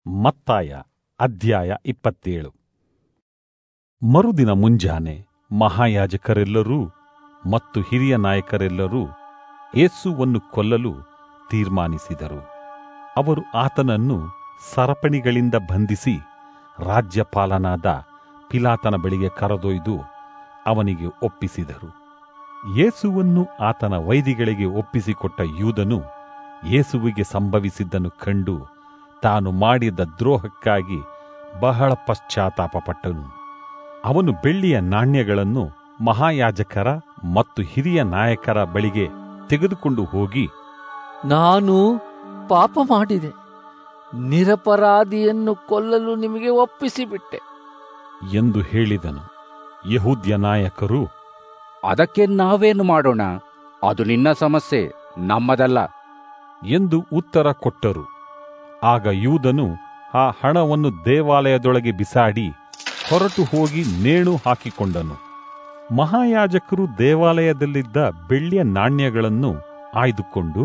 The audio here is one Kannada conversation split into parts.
ಮತ್ತಾಯ ಅಧ್ಯಾಯ ಇಪ್ಪತ್ತೇಳು ಮರುದಿನ ಮುಂಜಾನೆ ಮಹಾಯಾಜಕರೆಲ್ಲರೂ ಮತ್ತು ಹಿರಿಯ ನಾಯಕರೆಲ್ಲರೂ ಯೇಸುವನ್ನು ಕೊಲ್ಲಲು ತೀರ್ಮಾನಿಸಿದರು ಅವರು ಆತನನ್ನು ಸರಪಣಿಗಳಿಂದ ಬಂಧಿಸಿ ರಾಜ್ಯಪಾಲನಾದ ಪಿಲಾತನ ಬಳಿಗೆ ಕರೆದೊಯ್ದು ಅವನಿಗೆ ಒಪ್ಪಿಸಿದರು ಯೇಸುವನ್ನು ಆತನ ವೈದಿಗಳಿಗೆ ಒಪ್ಪಿಸಿಕೊಟ್ಟ ಯೂದನು ಯೇಸುವಿಗೆ ಸಂಭವಿಸಿದ್ದನ್ನು ಕಂಡು ತಾನು ಮಾಡಿದ ದ್ರೋಹಕ್ಕಾಗಿ ಬಹಳ ಪಶ್ಚಾತ್ತಾಪಪಟ್ಟನು ಅವನು ಬೆಳ್ಳಿಯ ನಾಣ್ಯಗಳನ್ನು ಮಹಾಯಾಜಕರ ಮತ್ತು ಹಿರಿಯ ನಾಯಕರ ಬಳಿಗೆ ತೆಗೆದುಕೊಂಡು ಹೋಗಿ ನಾನು ಪಾಪ ಮಾಡಿದೆ ನಿರಪರಾಧಿಯನ್ನು ಕೊಲ್ಲಲು ನಿಮಗೆ ಒಪ್ಪಿಸಿಬಿಟ್ಟೆ ಎಂದು ಹೇಳಿದನು ಯಹೂದ್ಯ ನಾಯಕರು ಅದಕ್ಕೆ ನಾವೇನು ಮಾಡೋಣ ಅದು ನಿನ್ನ ಸಮಸ್ಯೆ ನಮ್ಮದಲ್ಲ ಎಂದು ಉತ್ತರ ಕೊಟ್ಟರು ಆಗ ಯೂದನು ಆ ಹಣವನ್ನು ದೇವಾಲಯದೊಳಗೆ ಬಿಸಾಡಿ ಹೊರಟು ಹೋಗಿ ನೇಣು ಹಾಕಿಕೊಂಡನು ಮಹಾಯಾಜಕರು ದೇವಾಲಯದಲ್ಲಿದ್ದ ಬೆಳ್ಳಿಯ ನಾಣ್ಯಗಳನ್ನು ಆಯ್ದುಕೊಂಡು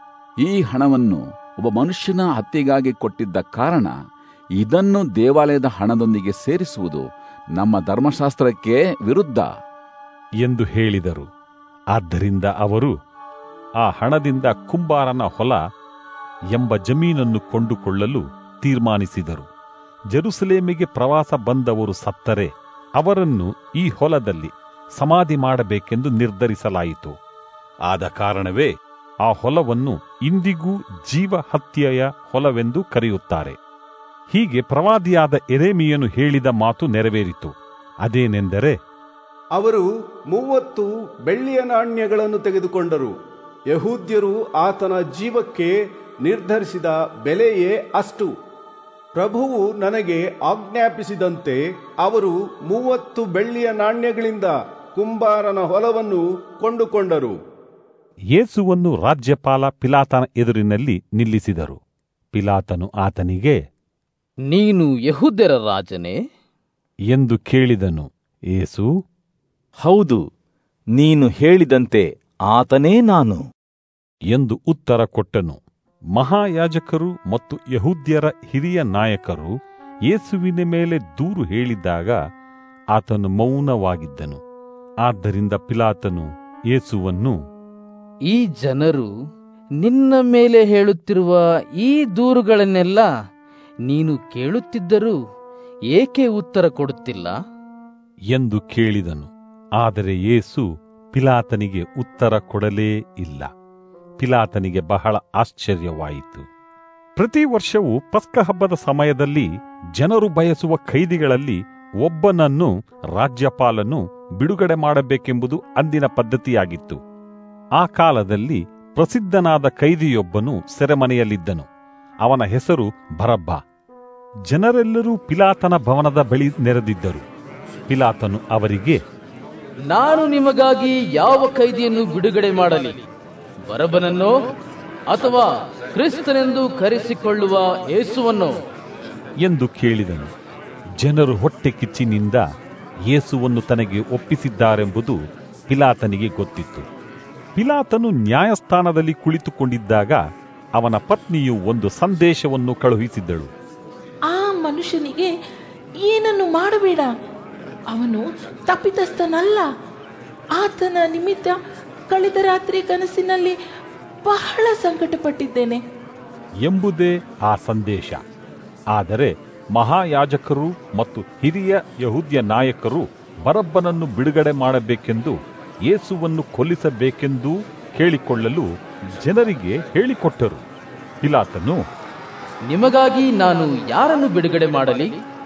ಈ ಹಣವನ್ನು ಒಬ್ಬ ಮನುಷ್ಯನ ಹತ್ಯೆಗಾಗಿ ಕೊಟ್ಟಿದ್ದ ಕಾರಣ ಇದನ್ನು ದೇವಾಲಯದ ಹಣದೊಂದಿಗೆ ಸೇರಿಸುವುದು ನಮ್ಮ ಧರ್ಮಶಾಸ್ತ್ರಕ್ಕೆ ವಿರುದ್ಧ ಎಂದು ಹೇಳಿದರು ಆದ್ದರಿಂದ ಅವರು ಆ ಹಣದಿಂದ ಕುಂಬಾರನ ಹೊಲ ಎಂಬ ಜಮೀನನ್ನು ಕೊಂಡುಕೊಳ್ಳಲು ತೀರ್ಮಾನಿಸಿದರು ಜೆರುಸಲೇಮಿಗೆ ಪ್ರವಾಸ ಬಂದವರು ಸತ್ತರೆ ಅವರನ್ನು ಈ ಹೊಲದಲ್ಲಿ ಸಮಾಧಿ ಮಾಡಬೇಕೆಂದು ನಿರ್ಧರಿಸಲಾಯಿತು ಆದ ಕಾರಣವೇ ಆ ಹೊಲವನ್ನು ಇಂದಿಗೂ ಜೀವ ಹತ್ಯೆಯ ಹೊಲವೆಂದು ಕರೆಯುತ್ತಾರೆ ಹೀಗೆ ಪ್ರವಾದಿಯಾದ ಎರೇಮಿಯನು ಹೇಳಿದ ಮಾತು ನೆರವೇರಿತು ಅದೇನೆಂದರೆ ಅವರು ಮೂವತ್ತು ಬೆಳ್ಳಿಯ ನಾಣ್ಯಗಳನ್ನು ತೆಗೆದುಕೊಂಡರು ಯಹೂದ್ಯರು ಆತನ ಜೀವಕ್ಕೆ ನಿರ್ಧರಿಸಿದ ಬೆಲೆಯೇ ಅಷ್ಟು ಪ್ರಭುವು ನನಗೆ ಆಜ್ಞಾಪಿಸಿದಂತೆ ಅವರು ಮೂವತ್ತು ಬೆಳ್ಳಿಯ ನಾಣ್ಯಗಳಿಂದ ಕುಂಬಾರನ ಹೊಲವನ್ನು ಕೊಂಡುಕೊಂಡರು ಯೇಸುವನ್ನು ರಾಜ್ಯಪಾಲ ಪಿಲಾತನ ಎದುರಿನಲ್ಲಿ ನಿಲ್ಲಿಸಿದರು ಪಿಲಾತನು ಆತನಿಗೆ ನೀನು ಯಹೂದ್ಯರ ರಾಜನೇ ಎಂದು ಕೇಳಿದನು ಏಸು ಹೌದು ನೀನು ಹೇಳಿದಂತೆ ಆತನೇ ನಾನು ಎಂದು ಉತ್ತರ ಕೊಟ್ಟನು ಮಹಾಯಾಜಕರು ಮತ್ತು ಯಹೂದ್ಯರ ಹಿರಿಯ ನಾಯಕರು ಯೇಸುವಿನ ಮೇಲೆ ದೂರು ಹೇಳಿದ್ದಾಗ ಆತನು ಮೌನವಾಗಿದ್ದನು ಆದ್ದರಿಂದ ಪಿಲಾತನು ಯೇಸುವನ್ನು ಈ ಜನರು ನಿನ್ನ ಮೇಲೆ ಹೇಳುತ್ತಿರುವ ಈ ದೂರುಗಳನ್ನೆಲ್ಲ ನೀನು ಕೇಳುತ್ತಿದ್ದರೂ ಏಕೆ ಉತ್ತರ ಕೊಡುತ್ತಿಲ್ಲ ಎಂದು ಕೇಳಿದನು ಆದರೆ ಯೇಸು ಪಿಲಾತನಿಗೆ ಉತ್ತರ ಕೊಡಲೇ ಇಲ್ಲ ಪಿಲಾತನಿಗೆ ಬಹಳ ಆಶ್ಚರ್ಯವಾಯಿತು ಪ್ರತಿ ವರ್ಷವೂ ಪಸ್ಕ ಹಬ್ಬದ ಸಮಯದಲ್ಲಿ ಜನರು ಬಯಸುವ ಖೈದಿಗಳಲ್ಲಿ ಒಬ್ಬನನ್ನು ರಾಜ್ಯಪಾಲನು ಬಿಡುಗಡೆ ಮಾಡಬೇಕೆಂಬುದು ಅಂದಿನ ಪದ್ಧತಿಯಾಗಿತ್ತು ಆ ಕಾಲದಲ್ಲಿ ಪ್ರಸಿದ್ಧನಾದ ಖೈದಿಯೊಬ್ಬನು ಸೆರೆಮನೆಯಲ್ಲಿದ್ದನು ಅವನ ಹೆಸರು ಭರಬ್ಬ ಜನರೆಲ್ಲರೂ ಪಿಲಾತನ ಭವನದ ಬಳಿ ನೆರೆದಿದ್ದರು ಪಿಲಾತನು ಅವರಿಗೆ ನಾನು ನಿಮಗಾಗಿ ಯಾವ ಕೈದಿಯನ್ನು ಬಿಡುಗಡೆ ಮಾಡಲಿ ಬರಬನನ್ನೋ ಅಥವಾ ಕ್ರಿಸ್ತನೆಂದು ಕರೆಸಿಕೊಳ್ಳುವ ಯೇಸುವನ್ನೋ ಎಂದು ಕೇಳಿದನು ಜನರು ಹೊಟ್ಟೆ ಕಿಚ್ಚಿನಿಂದ ಯೇಸುವನ್ನು ತನಗೆ ಒಪ್ಪಿಸಿದ್ದಾರೆಂಬುದು ಪಿಲಾತನಿಗೆ ಗೊತ್ತಿತ್ತು ಪಿಲಾತನು ನ್ಯಾಯಸ್ಥಾನದಲ್ಲಿ ಕುಳಿತುಕೊಂಡಿದ್ದಾಗ ಅವನ ಪತ್ನಿಯು ಒಂದು ಸಂದೇಶವನ್ನು ಕಳುಹಿಸಿದ್ದಳು ಆ ಮನುಷ್ಯನಿಗೆ ಏನನ್ನು ಮಾಡಬೇಡ ಅವನು ತಪ್ಪಿತಸ್ಥನಲ್ಲ ಆತನ ನಿಮಿತ್ತ ಕಳೆದ ರಾತ್ರಿ ಕನಸಿನಲ್ಲಿ ಬಹಳ ಸಂಕಟಪಟ್ಟಿದ್ದೇನೆ ಎಂಬುದೇ ಆ ಸಂದೇಶ ಆದರೆ ಮಹಾಯಾಜಕರು ಮತ್ತು ಹಿರಿಯ ಯಹೂದ್ಯ ನಾಯಕರು ಬರಬ್ಬನನ್ನು ಬಿಡುಗಡೆ ಮಾಡಬೇಕೆಂದು ಯೇಸುವನ್ನು ಕೊಲ್ಲಿಸಬೇಕೆಂದು ಕೇಳಿಕೊಳ್ಳಲು ಜನರಿಗೆ ಹೇಳಿಕೊಟ್ಟರು ಪಿಲಾತನು ನಿಮಗಾಗಿ ನಾನು ಯಾರನ್ನು ಬಿಡುಗಡೆ ಮಾಡಲಿ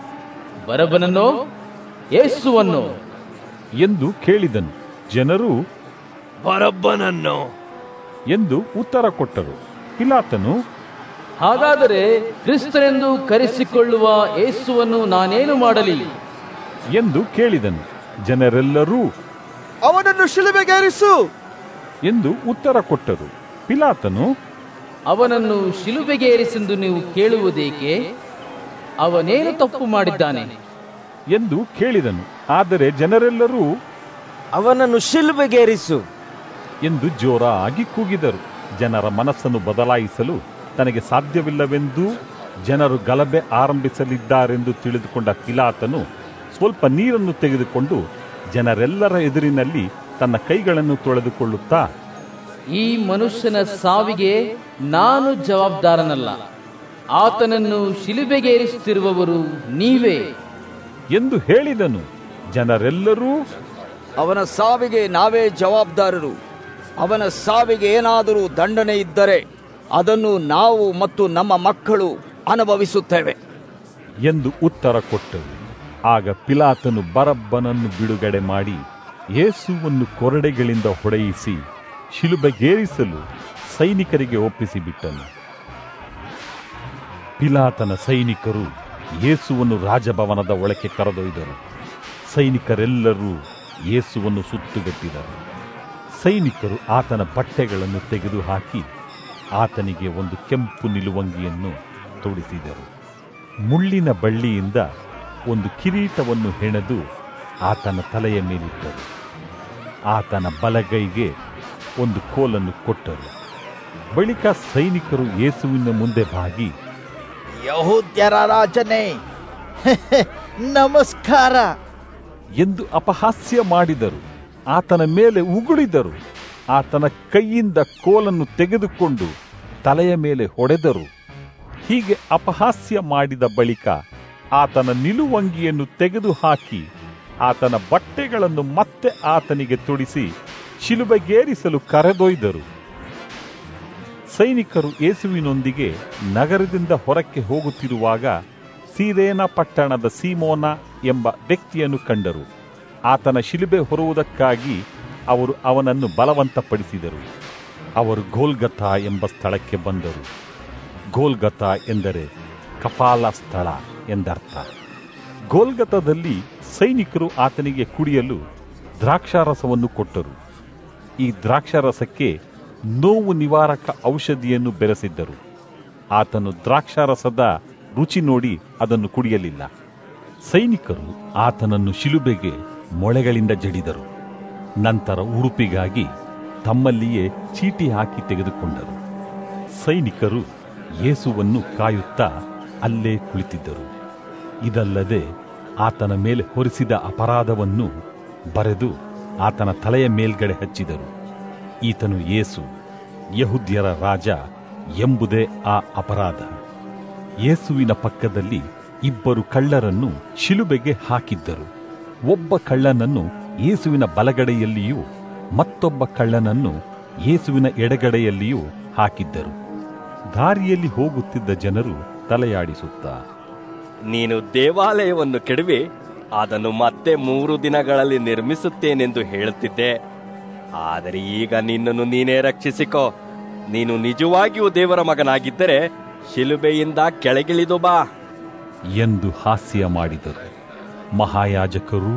ಬರಬನನ್ನೋ ಯೇಸುವನ್ನೋ ಎಂದು ಕೇಳಿದನು ಜನರು ಬರಬ್ಬನನ್ನು ಎಂದು ಉತ್ತರ ಕೊಟ್ಟರು ಪಿಲಾತನು ಹಾಗಾದರೆ ಕ್ರಿಸ್ತನೆಂದು ಕರೆಸಿಕೊಳ್ಳುವ ಯೇಸುವನ್ನು ನಾನೇನು ಮಾಡಲಿ ಎಂದು ಕೇಳಿದನು ಜನರೆಲ್ಲರೂ ಅವನನ್ನು ಶಿಲುಬೆಗೇರಿಸು ಎಂದು ಉತ್ತರ ಕೊಟ್ಟರು ಪಿಲಾತನು ಅವನನ್ನು ಶಿಲುಬೆಗೆ ಏರಿಸೆಂದು ನೀವು ಕೇಳುವುದೇಕೆ ಅವನೇನು ತಪ್ಪು ಮಾಡಿದ್ದಾನೆ ಎಂದು ಕೇಳಿದನು ಆದರೆ ಜನರೆಲ್ಲರೂ ಅವನನ್ನು ಶಿಲುಬೆಗೇರಿಸು ಎಂದು ಜೋರಾಗಿ ಕೂಗಿದರು ಜನರ ಮನಸ್ಸನ್ನು ಬದಲಾಯಿಸಲು ತನಗೆ ಸಾಧ್ಯವಿಲ್ಲವೆಂದೂ ಜನರು ಗಲಭೆ ಆರಂಭಿಸಲಿದ್ದಾರೆಂದು ತಿಳಿದುಕೊಂಡ ಪಿಲಾತನು ಸ್ವಲ್ಪ ನೀರನ್ನು ತೆಗೆದುಕೊಂಡು ಜನರೆಲ್ಲರ ಎದುರಿನಲ್ಲಿ ತನ್ನ ಕೈಗಳನ್ನು ತೊಳೆದುಕೊಳ್ಳುತ್ತಾ ಈ ಮನುಷ್ಯನ ಸಾವಿಗೆ ನಾನು ಜವಾಬ್ದಾರನಲ್ಲ ಆತನನ್ನು ಶಿಲುಬೆಗೇರಿಸುತ್ತಿರುವವರು ನೀವೇ ಎಂದು ಹೇಳಿದನು ಜನರೆಲ್ಲರೂ ಅವನ ಸಾವಿಗೆ ನಾವೇ ಜವಾಬ್ದಾರರು ಅವನ ಸಾವಿಗೆ ಏನಾದರೂ ದಂಡನೆ ಇದ್ದರೆ ಅದನ್ನು ನಾವು ಮತ್ತು ನಮ್ಮ ಮಕ್ಕಳು ಅನುಭವಿಸುತ್ತೇವೆ ಎಂದು ಉತ್ತರ ಕೊಟ್ಟರು ಆಗ ಪಿಲಾತನು ಬರಬ್ಬನನ್ನು ಬಿಡುಗಡೆ ಮಾಡಿ ಯೇಸುವನ್ನು ಕೊರಡೆಗಳಿಂದ ಹೊಡೆಯಿಸಿ ಶಿಲುಬೆಗೇರಿಸಲು ಸೈನಿಕರಿಗೆ ಒಪ್ಪಿಸಿಬಿಟ್ಟನು ಪಿಲಾತನ ಸೈನಿಕರು ಯೇಸುವನ್ನು ರಾಜಭವನದ ಒಳಕ್ಕೆ ಕರೆದೊಯ್ದರು ಸೈನಿಕರೆಲ್ಲರೂ ಯೇಸುವನ್ನು ಸುತ್ತುಗಟ್ಟಿದರು ಸೈನಿಕರು ಆತನ ಬಟ್ಟೆಗಳನ್ನು ತೆಗೆದುಹಾಕಿ ಆತನಿಗೆ ಒಂದು ಕೆಂಪು ನಿಲುವಂಗಿಯನ್ನು ತೊಡಿಸಿದರು ಮುಳ್ಳಿನ ಬಳ್ಳಿಯಿಂದ ಒಂದು ಕಿರೀಟವನ್ನು ಹೆಣೆದು ಆತನ ತಲೆಯ ಮೇಲಿಟ್ಟರು ಆತನ ಬಲಗೈಗೆ ಒಂದು ಕೋಲನ್ನು ಕೊಟ್ಟರು ಬಳಿಕ ಸೈನಿಕರು ಯೇಸುವಿನ ಮುಂದೆ ಬಾಗಿ ಯಹೂದ್ಯರ ರಾಜನೇ ನಮಸ್ಕಾರ ಎಂದು ಅಪಹಾಸ್ಯ ಮಾಡಿದರು ಆತನ ಮೇಲೆ ಉಗುಳಿದರು ಆತನ ಕೈಯಿಂದ ಕೋಲನ್ನು ತೆಗೆದುಕೊಂಡು ತಲೆಯ ಮೇಲೆ ಹೊಡೆದರು ಹೀಗೆ ಅಪಹಾಸ್ಯ ಮಾಡಿದ ಬಳಿಕ ಆತನ ನಿಲುವಂಗಿಯನ್ನು ತೆಗೆದುಹಾಕಿ ಆತನ ಬಟ್ಟೆಗಳನ್ನು ಮತ್ತೆ ಆತನಿಗೆ ತೊಡಿಸಿ ಶಿಲುಬೆಗೇರಿಸಲು ಕರೆದೊಯ್ದರು ಸೈನಿಕರು ಯೇಸುವಿನೊಂದಿಗೆ ನಗರದಿಂದ ಹೊರಕ್ಕೆ ಹೋಗುತ್ತಿರುವಾಗ ಸೀರೇನ ಪಟ್ಟಣದ ಸೀಮೋನ ಎಂಬ ವ್ಯಕ್ತಿಯನ್ನು ಕಂಡರು ಆತನ ಶಿಲುಬೆ ಹೊರುವುದಕ್ಕಾಗಿ ಅವರು ಅವನನ್ನು ಬಲವಂತಪಡಿಸಿದರು ಅವರು ಗೋಲ್ಗತಾ ಎಂಬ ಸ್ಥಳಕ್ಕೆ ಬಂದರು ಗೋಲ್ಗತಾ ಎಂದರೆ ಕಪಾಲ ಸ್ಥಳ ಎಂದರ್ಥ ಗೋಲ್ಗತದಲ್ಲಿ ಸೈನಿಕರು ಆತನಿಗೆ ಕುಡಿಯಲು ದ್ರಾಕ್ಷಾರಸವನ್ನು ಕೊಟ್ಟರು ಈ ದ್ರಾಕ್ಷಾರಸಕ್ಕೆ ನೋವು ನಿವಾರಕ ಔಷಧಿಯನ್ನು ಬೆರೆಸಿದ್ದರು ಆತನು ದ್ರಾಕ್ಷಾರಸದ ರುಚಿ ನೋಡಿ ಅದನ್ನು ಕುಡಿಯಲಿಲ್ಲ ಸೈನಿಕರು ಆತನನ್ನು ಶಿಲುಬೆಗೆ ಮೊಳೆಗಳಿಂದ ಜಡಿದರು ನಂತರ ಉಡುಪಿಗಾಗಿ ತಮ್ಮಲ್ಲಿಯೇ ಚೀಟಿ ಹಾಕಿ ತೆಗೆದುಕೊಂಡರು ಸೈನಿಕರು ಯೇಸುವನ್ನು ಕಾಯುತ್ತಾ ಅಲ್ಲೇ ಕುಳಿತಿದ್ದರು ಇದಲ್ಲದೆ ಆತನ ಮೇಲೆ ಹೊರಿಸಿದ ಅಪರಾಧವನ್ನು ಬರೆದು ಆತನ ತಲೆಯ ಮೇಲ್ಗಡೆ ಹಚ್ಚಿದರು ಈತನು ಯೇಸು ಯಹುದ್ಯರ ರಾಜ ಎಂಬುದೇ ಆ ಅಪರಾಧ ಯೇಸುವಿನ ಪಕ್ಕದಲ್ಲಿ ಇಬ್ಬರು ಕಳ್ಳರನ್ನು ಶಿಲುಬೆಗೆ ಹಾಕಿದ್ದರು ಒಬ್ಬ ಕಳ್ಳನನ್ನು ಯೇಸುವಿನ ಬಲಗಡೆಯಲ್ಲಿಯೂ ಮತ್ತೊಬ್ಬ ಕಳ್ಳನನ್ನು ಯೇಸುವಿನ ಎಡಗಡೆಯಲ್ಲಿಯೂ ಹಾಕಿದ್ದರು ದಾರಿಯಲ್ಲಿ ಹೋಗುತ್ತಿದ್ದ ಜನರು ತಲೆಯಾಡಿಸುತ್ತಾ ನೀನು ದೇವಾಲಯವನ್ನು ಕೆಡವಿ ಅದನ್ನು ಮತ್ತೆ ಮೂರು ದಿನಗಳಲ್ಲಿ ನಿರ್ಮಿಸುತ್ತೇನೆಂದು ಹೇಳುತ್ತಿದ್ದೆ ಆದರೆ ಈಗ ನಿನ್ನನ್ನು ನೀನೇ ರಕ್ಷಿಸಿಕೋ ನೀನು ನಿಜವಾಗಿಯೂ ದೇವರ ಮಗನಾಗಿದ್ದರೆ ಶಿಲುಬೆಯಿಂದ ಕೆಳಗಿಳಿದು ಬಾ ಎಂದು ಹಾಸ್ಯ ಮಾಡಿದರು ಮಹಾಯಾಜಕರು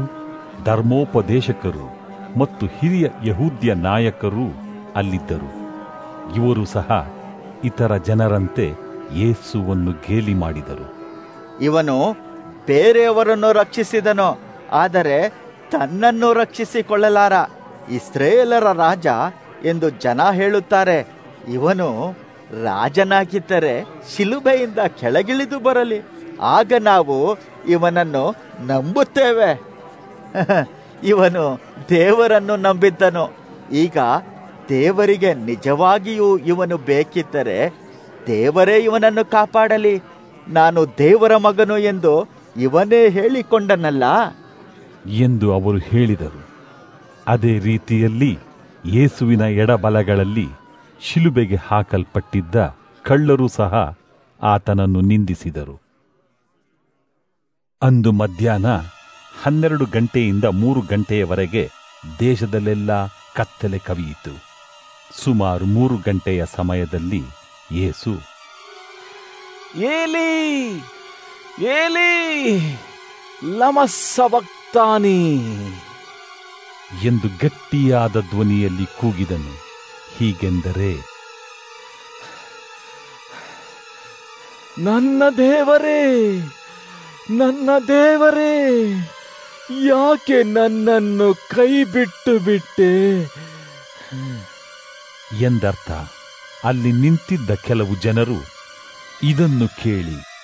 ಧರ್ಮೋಪದೇಶಕರು ಮತ್ತು ಹಿರಿಯ ಯಹೂದ್ಯ ನಾಯಕರು ಅಲ್ಲಿದ್ದರು ಇವರು ಸಹ ಇತರ ಜನರಂತೆ ಯೇಸುವನ್ನು ಗೇಲಿ ಮಾಡಿದರು ಇವನು ಬೇರೆಯವರನ್ನು ರಕ್ಷಿಸಿದನು ಆದರೆ ತನ್ನನ್ನು ರಕ್ಷಿಸಿಕೊಳ್ಳಲಾರ ಇಸ್ರೇಲರ ರಾಜ ಎಂದು ಜನ ಹೇಳುತ್ತಾರೆ ಇವನು ರಾಜನಾಗಿದ್ದರೆ ಶಿಲುಬೆಯಿಂದ ಕೆಳಗಿಳಿದು ಬರಲಿ ಆಗ ನಾವು ಇವನನ್ನು ನಂಬುತ್ತೇವೆ ಇವನು ದೇವರನ್ನು ನಂಬಿದ್ದನು ಈಗ ದೇವರಿಗೆ ನಿಜವಾಗಿಯೂ ಇವನು ಬೇಕಿದ್ದರೆ ದೇವರೇ ಇವನನ್ನು ಕಾಪಾಡಲಿ ನಾನು ದೇವರ ಮಗನು ಎಂದು ಇವನೇ ಹೇಳಿಕೊಂಡನಲ್ಲ ಎಂದು ಅವರು ಹೇಳಿದರು ಅದೇ ರೀತಿಯಲ್ಲಿ ಯೇಸುವಿನ ಎಡಬಲಗಳಲ್ಲಿ ಶಿಲುಬೆಗೆ ಹಾಕಲ್ಪಟ್ಟಿದ್ದ ಕಳ್ಳರು ಸಹ ಆತನನ್ನು ನಿಂದಿಸಿದರು ಅಂದು ಮಧ್ಯಾಹ್ನ ಹನ್ನೆರಡು ಗಂಟೆಯಿಂದ ಮೂರು ಗಂಟೆಯವರೆಗೆ ದೇಶದಲ್ಲೆಲ್ಲ ಕತ್ತಲೆ ಕವಿಯಿತು ಸುಮಾರು ಮೂರು ಗಂಟೆಯ ಸಮಯದಲ್ಲಿ ಯೇಸು ಏಲಿ ಏಲಿ ಲಮಸ್ಸಬಕ್ತಾನಿ ಎಂದು ಗಟ್ಟಿಯಾದ ಧ್ವನಿಯಲ್ಲಿ ಕೂಗಿದನು ಹೀಗೆಂದರೆ ನನ್ನ ದೇವರೇ ನನ್ನ ದೇವರೇ ಯಾಕೆ ನನ್ನನ್ನು ಕೈ ಬಿಟ್ಟು ಬಿಟ್ಟೆ ಎಂದರ್ಥ ಅಲ್ಲಿ ನಿಂತಿದ್ದ ಕೆಲವು ಜನರು ಇದನ್ನು ಕೇಳಿ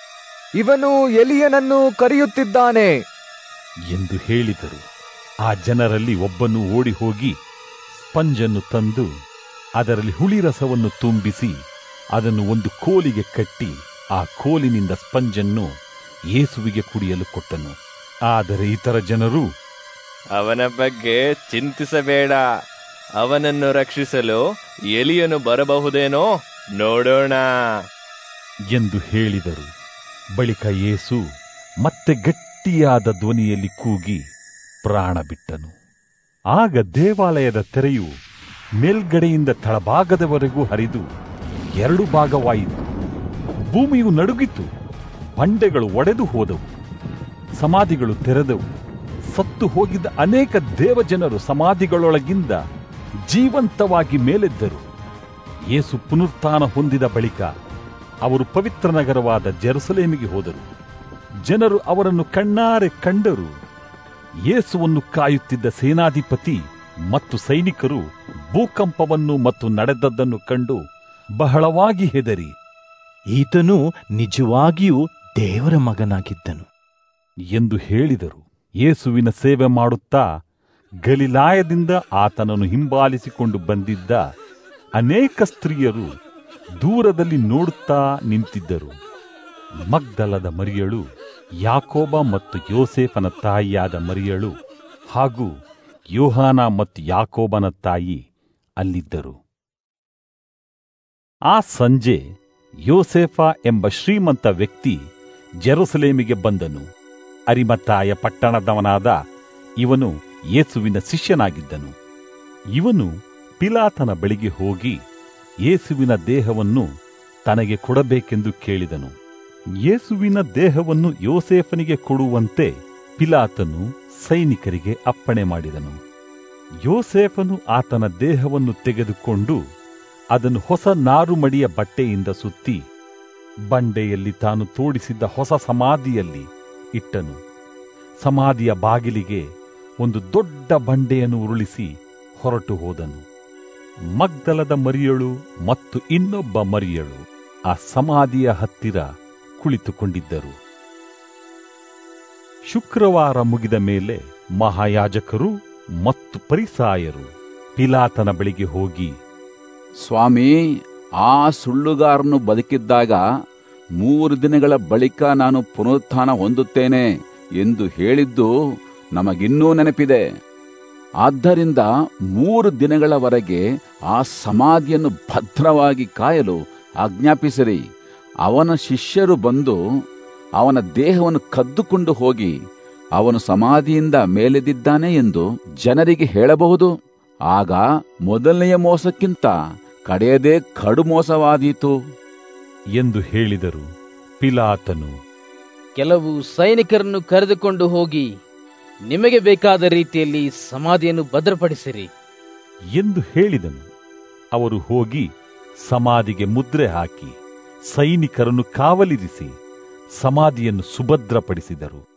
ಇವನು ಎಲಿಯನನ್ನು ಕರೆಯುತ್ತಿದ್ದಾನೆ ಎಂದು ಹೇಳಿದರು ಆ ಜನರಲ್ಲಿ ಒಬ್ಬನು ಓಡಿ ಹೋಗಿ ಸ್ಪಂಜನ್ನು ತಂದು ಅದರಲ್ಲಿ ಹುಳಿ ರಸವನ್ನು ತುಂಬಿಸಿ ಅದನ್ನು ಒಂದು ಕೋಲಿಗೆ ಕಟ್ಟಿ ಆ ಕೋಲಿನಿಂದ ಸ್ಪಂಜನ್ನು ಯೇಸುವಿಗೆ ಕುಡಿಯಲು ಕೊಟ್ಟನು ಆದರೆ ಇತರ ಜನರು ಅವನ ಬಗ್ಗೆ ಚಿಂತಿಸಬೇಡ ಅವನನ್ನು ರಕ್ಷಿಸಲು ಎಲಿಯನು ಬರಬಹುದೇನೋ ನೋಡೋಣ ಎಂದು ಹೇಳಿದರು ಬಳಿಕ ಯೇಸು ಮತ್ತೆ ಗಟ್ಟಿಯಾದ ಧ್ವನಿಯಲ್ಲಿ ಕೂಗಿ ಪ್ರಾಣ ಬಿಟ್ಟನು ಆಗ ದೇವಾಲಯದ ತೆರೆಯು ಮೇಲ್ಗಡೆಯಿಂದ ತಳಭಾಗದವರೆಗೂ ಹರಿದು ಎರಡು ಭಾಗವಾಯಿತು ಭೂಮಿಯು ನಡುಗಿತು ಬಂಡೆಗಳು ಒಡೆದು ಹೋದವು ಸಮಾಧಿಗಳು ತೆರೆದವು ಸತ್ತು ಹೋಗಿದ್ದ ಅನೇಕ ದೇವಜನರು ಸಮಾಧಿಗಳೊಳಗಿಂದ ಜೀವಂತವಾಗಿ ಮೇಲೆದ್ದರು ಯೇಸು ಪುನರುತ್ಥಾನ ಹೊಂದಿದ ಬಳಿಕ ಅವರು ಪವಿತ್ರ ನಗರವಾದ ಜೆರುಸಲೇಮಿಗೆ ಹೋದರು ಜನರು ಅವರನ್ನು ಕಣ್ಣಾರೆ ಕಂಡರು ಯೇಸುವನ್ನು ಕಾಯುತ್ತಿದ್ದ ಸೇನಾಧಿಪತಿ ಮತ್ತು ಸೈನಿಕರು ಭೂಕಂಪವನ್ನು ಮತ್ತು ನಡೆದದ್ದನ್ನು ಕಂಡು ಬಹಳವಾಗಿ ಹೆದರಿ ಈತನು ನಿಜವಾಗಿಯೂ ದೇವರ ಮಗನಾಗಿದ್ದನು ಎಂದು ಹೇಳಿದರು ಯೇಸುವಿನ ಸೇವೆ ಮಾಡುತ್ತಾ ಗಲಿಲಾಯದಿಂದ ಆತನನ್ನು ಹಿಂಬಾಲಿಸಿಕೊಂಡು ಬಂದಿದ್ದ ಅನೇಕ ಸ್ತ್ರೀಯರು ದೂರದಲ್ಲಿ ನೋಡುತ್ತಾ ನಿಂತಿದ್ದರು ಮಗ್ದಲದ ಮರಿಯಳು ಯಾಕೋಬ ಮತ್ತು ಯೋಸೇಫನ ತಾಯಿಯಾದ ಮರಿಯಳು ಹಾಗೂ ಯೋಹಾನ ಮತ್ತು ಯಾಕೋಬನ ತಾಯಿ ಅಲ್ಲಿದ್ದರು ಆ ಸಂಜೆ ಯೋಸೇಫ ಎಂಬ ಶ್ರೀಮಂತ ವ್ಯಕ್ತಿ ಜೆರುಸಲೇಮಿಗೆ ಬಂದನು ಅರಿಮತ್ತಾಯ ಪಟ್ಟಣದವನಾದ ಇವನು ಯೇಸುವಿನ ಶಿಷ್ಯನಾಗಿದ್ದನು ಇವನು ಪಿಲಾತನ ಬಳಿಗೆ ಹೋಗಿ ಯೇಸುವಿನ ದೇಹವನ್ನು ತನಗೆ ಕೊಡಬೇಕೆಂದು ಕೇಳಿದನು ಯೇಸುವಿನ ದೇಹವನ್ನು ಯೋಸೇಫನಿಗೆ ಕೊಡುವಂತೆ ಪಿಲಾತನು ಸೈನಿಕರಿಗೆ ಅಪ್ಪಣೆ ಮಾಡಿದನು ಯೋಸೇಫನು ಆತನ ದೇಹವನ್ನು ತೆಗೆದುಕೊಂಡು ಅದನ್ನು ಹೊಸ ನಾರುಮಡಿಯ ಬಟ್ಟೆಯಿಂದ ಸುತ್ತಿ ಬಂಡೆಯಲ್ಲಿ ತಾನು ತೋಡಿಸಿದ್ದ ಹೊಸ ಸಮಾಧಿಯಲ್ಲಿ ಇಟ್ಟನು ಸಮಾಧಿಯ ಬಾಗಿಲಿಗೆ ಒಂದು ದೊಡ್ಡ ಬಂಡೆಯನ್ನು ಉರುಳಿಸಿ ಹೊರಟು ಹೋದನು ಮಗ್ದಲದ ಮರಿಯಳು ಮತ್ತು ಇನ್ನೊಬ್ಬ ಮರಿಯಳು ಆ ಸಮಾಧಿಯ ಹತ್ತಿರ ಕುಳಿತುಕೊಂಡಿದ್ದರು ಶುಕ್ರವಾರ ಮುಗಿದ ಮೇಲೆ ಮಹಾಯಾಜಕರು ಮತ್ತು ಪರಿಸಾಯರು ಪಿಲಾತನ ಬಳಿಗೆ ಹೋಗಿ ಸ್ವಾಮಿ ಆ ಸುಳ್ಳುಗಾರನು ಬದುಕಿದ್ದಾಗ ಮೂರು ದಿನಗಳ ಬಳಿಕ ನಾನು ಪುನರುತ್ಥಾನ ಹೊಂದುತ್ತೇನೆ ಎಂದು ಹೇಳಿದ್ದು ನಮಗಿನ್ನೂ ನೆನಪಿದೆ ಆದ್ದರಿಂದ ಮೂರು ದಿನಗಳವರೆಗೆ ಆ ಸಮಾಧಿಯನ್ನು ಭದ್ರವಾಗಿ ಕಾಯಲು ಆಜ್ಞಾಪಿಸಿರಿ ಅವನ ಶಿಷ್ಯರು ಬಂದು ಅವನ ದೇಹವನ್ನು ಕದ್ದುಕೊಂಡು ಹೋಗಿ ಅವನು ಸಮಾಧಿಯಿಂದ ಮೇಲೆದಿದ್ದಾನೆ ಎಂದು ಜನರಿಗೆ ಹೇಳಬಹುದು ಆಗ ಮೊದಲನೆಯ ಮೋಸಕ್ಕಿಂತ ಕಡೆಯದೇ ಕಡು ಮೋಸವಾದೀತು ಎಂದು ಹೇಳಿದರು ಪಿಲಾತನು ಕೆಲವು ಸೈನಿಕರನ್ನು ಕರೆದುಕೊಂಡು ಹೋಗಿ ನಿಮಗೆ ಬೇಕಾದ ರೀತಿಯಲ್ಲಿ ಸಮಾಧಿಯನ್ನು ಭದ್ರಪಡಿಸಿರಿ ಎಂದು ಹೇಳಿದನು ಅವರು ಹೋಗಿ ಸಮಾಧಿಗೆ ಮುದ್ರೆ ಹಾಕಿ ಸೈನಿಕರನ್ನು ಕಾವಲಿರಿಸಿ ಸಮಾಧಿಯನ್ನು ಸುಭದ್ರಪಡಿಸಿದರು